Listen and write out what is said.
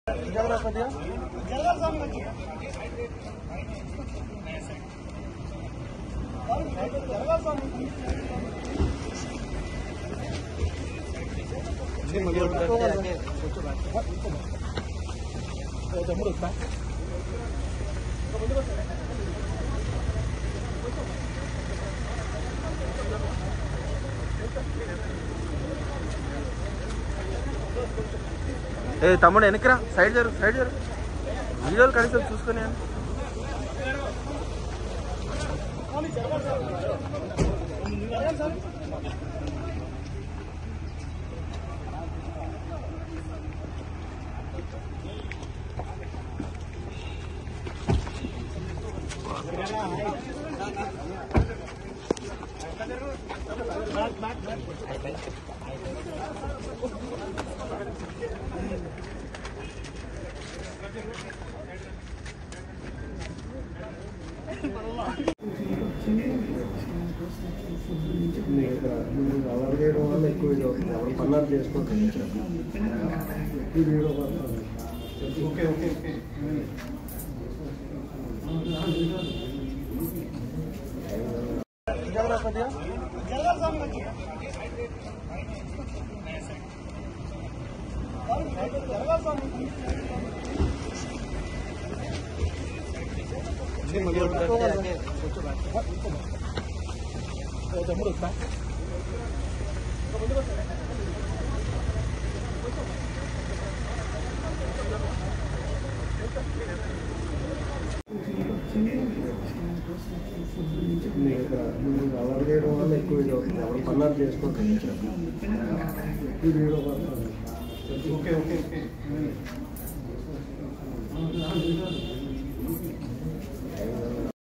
ఏ తమ్ముడు వెనక్కిరా సైడ్ జరు సైడ్ జరు వీడియోలు కనీసం చూసుకుని అలర్ చేయడం వల్ల ఎక్కువ ఇది అవుతుంది ఎవరు పన్నారు చేసుకోవచ్చు ఈ వీడియో ఓకే ఓకే ఓకే అలర్ చేయడం వల్ల ఎక్కువ ఇది అవుతుంది ఎవరు పన్నారు చేసుకోవచ్చు ఈ వీడియో ఓకే ఓకే ఓకే